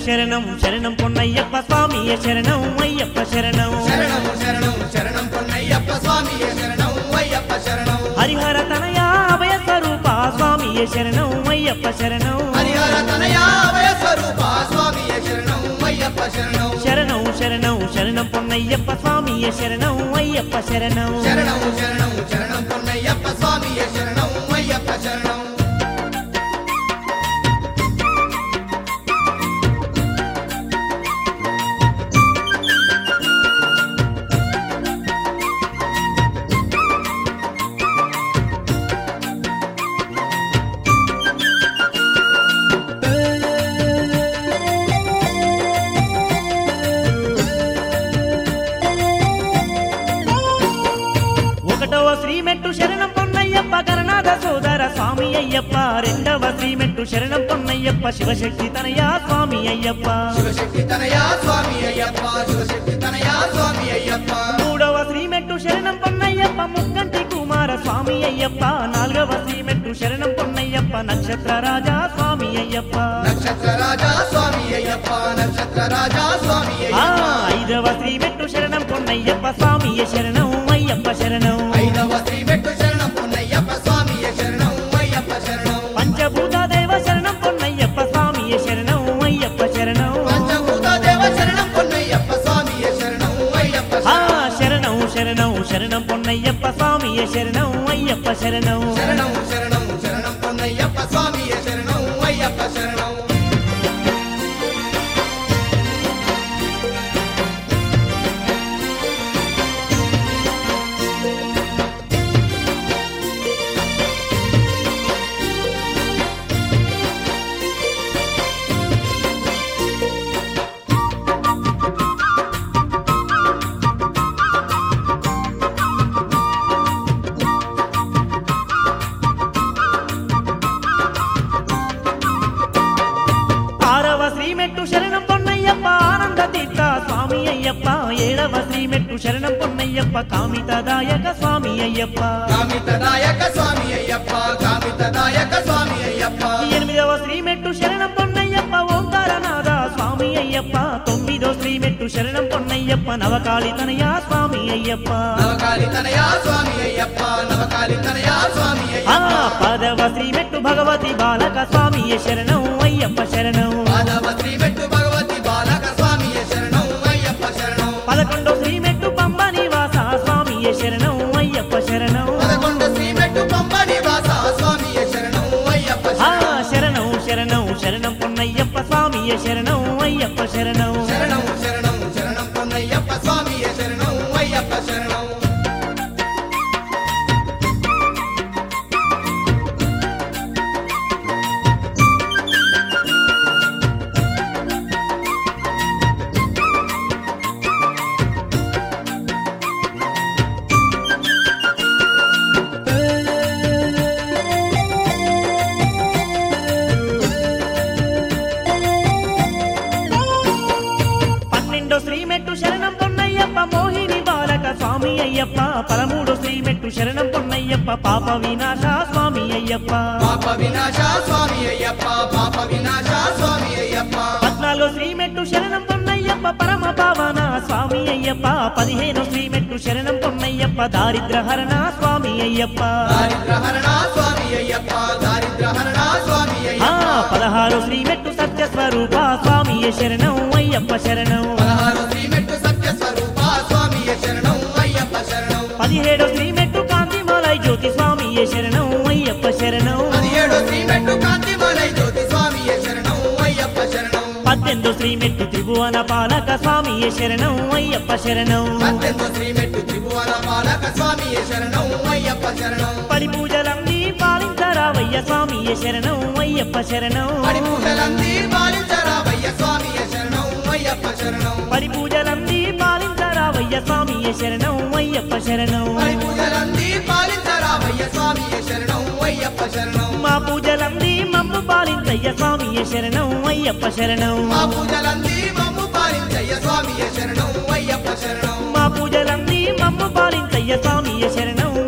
శరణం శరణం పొన్నయ్యప్ప స్వామియ శరణం అయ్యప్ప శరణం శరణము శరణం శరణం పొన్నయ్యప్ప స్వామియే శరణం అయ్యప్ప శరణం హరిహర తనయా అభయ స్వరూప స్వామియ శరణం అయ్యప్ప శరణం హరిహర తనయా అభయ స్వరూప స్వామియే శరణం అయ్యప్ప శరణం శరణం శరణం శరణం పొన్నయ్యప్ప స్వామియ శరణం అయ్యప్ప శరణం శరణం శరణం శరణం పొన్నయ్యప్ప స్వామియే శరణం అయ్యప్ప శరణం ఒకటవ శ్రీమెట్టు శరణం పొన్నయ్యప్ప గణనాథ సోదర స్వామి అయ్యప్ప రెండవ శ్రీమెట్టు శరణం పొన్నయ్యప్ప శివశక్తి తనయా స్వామి అయ్యప్ప శివశక్తి తనయా స్వామి అయ్యప్ప శివశక్తి తనయా స్వామి అయ్యప్ప మూడవ శ్రీమెట్టు శరణం పొన్నయ్యప్ప ముక్కంటి కుమార స్వామి అయ్యప్ప నాలుగవ శ్రీమెట్టు శరణం పొన్నయ్యప్ప నక్షత్ర రాజా స్వామి అయ్యప్ప నక్షత్ర రాజా స్వామి అయ్యప్ప నక్షత్ర రాజా స్వామి ఆ అయ్యప్ప ఐదవ శ్రీమెట్టు శరణం పొన్నయ్యప్ప స్వామి శరణం అయ్యప్ప శరణం ఐదవ శ్రీ మెట్టు శరణం పొన్నయ్యప్ప స్వామియే శరణం అయ్యప్ప శరణం పంచభూత దేవ శరణం పొన్నయ్యప్ప స్వామి శరణం అయ్యప్ప శరణం పంచభూత దేవ శరణం పొన్నయ్యప్ప స్వామియే శరణం అయ్యప్ప ఆ శరణం శరణం శరణం శరణం పొన్నయ్యప్ప స్వామి శరణం అయ్యప్ప శరణం శరణం శరణం శరణం పొన్నయ్యప్ప స్వామియే శరణం అయ్యప్ప శరణం ఆరవ శ్రీమెట్టు శరణం పొన్నయ్యప్ప ఆనంద తీర్థ స్వామి అయ్యప్ప ఏడవ శ్రీమెట్టు శరణం పొన్నయ్యప్ప కామితదాయక స్వామి అయ్యప్ప కామితదాయక స్వామి అయ్యప్ప కామితదాయక స్వామి అయ్యప్ప ఎనిమిదవ శ్రీమెట్టు శరణం పొన్నయ్యప్ప ఓంకారనాథ స్వామి అయ్యప్ప తొమ్మిదో శ్రీమెట్టు శరణం పొన్నయ్యప్ప నవకాళి తనయా స్వామి అయ్యప్ప నవకాలి తనయా స్వామి అయ్యప్ప నవకాలి తనయా స్వామి ఆ అయ్యప్ప పదవ శ్రీమెట్టు భగవతి బాలక స్వామి శరణం అయ్యప్ప శరణం మాధవ శ్రీ మెట్టు భగవతి బాలక స్వామి శరణం అయ్యప్ప శరణం పదకొండో శ్రీమెట్టు పంబ నివాస స్వామి శరణం అయ్యప్ప శరణం పదకొండు శ్రీ మెట్టు పంప నివాస స్వామి శరణం అయ్యప్ప ఆ శరణం శరణం శరణం శరణం పొన్నయ్యప్ప స్వామి శరణం అయ్యప్ప శరణం శరణం శరణం శరణం పొన్నయ్యప్ప స్వామి శరణం అయ్యప్ప శరణం పన్నెండో శ్రీమెట్టు శరణం పొన్నయ్యప్ప మోహిని బాలక స్వామి అయ్యప్ప పదమూడో శ్రీమెట్టు శరణం పొన్నయ్యప్ప పాప వినాశ స్వామి అయ్యప్ప పాప వినాశ స్వామి అయ్యప్ప పాప వినాశ స్వామి అయ్యప్ప పద్నాలుగో శ్రీమెట్టు శరణం పొన్నయ్యప్ప పరమ పావన స్వామి అయ్యప్ప పదిహేను శ్రీమెట్టు శరణం పొన్నయ్యప్ప దారిద్రహరణ స్వామి అయ్యప్ప దారిద్రహరణ స్వామి అయ్యప్ప దారిద్రహరణ స్వామి ఆ అయ్యప్ప పదహారు శ్రీమెట్టు సత్య స్వరూప స్వామి శరణం అయ్యప్ప శరణం పదహారు శ్రీ మెట్టు సత్య స్వరూప స్వామి శరణం అయ్యప్ప శరణం పదిహేడు శ్రీమెట్టు కాంతిమలై జ్యోతి స్వామి శరణం అయ్యప్ప శరణం పదిహేడు శ్రీ మెట్టు కాంతిమలై జ్యోతి స్వామి శరణం అయ్యప్ప శరణం పద్దెనిమిదో శ్రీమెట్టు త్రిభువన పాలక స్వామి శరణం అయ్యప్ప శరణం పద్దెనిమిది శ్రీ మెట్టు త్రిభువన పాలక స్వామి శరణం అయ్యప్ప శరణం పడి పూజలన్నీ పాలించరావయ్య స్వామి శరణం అయ్యప్ప శరణం పడి పూజలందీ పాలించరావయ్య స్వామి శరణం అయ్యప్ప శరణం పడి పూజలన్నీ పాలించరావయ్య స్వామి శరణం అయ్యప్ప శరణం పడి పూజలందీ పాలించరావయ్య స్వామి శరణం అయ్యప్ప శరణం మా పూజలన్నీ మమ్ము పాలించయ్య స్వామి శరణం అయ్యప్ప శరణం మా పూజలందీ మమ్ము పాలించయ్య స్వామి శరణం అయ్యప్ప శరణం మా పూజలన్నీ మమ్ము పాలించయ్య స్వామి శరణం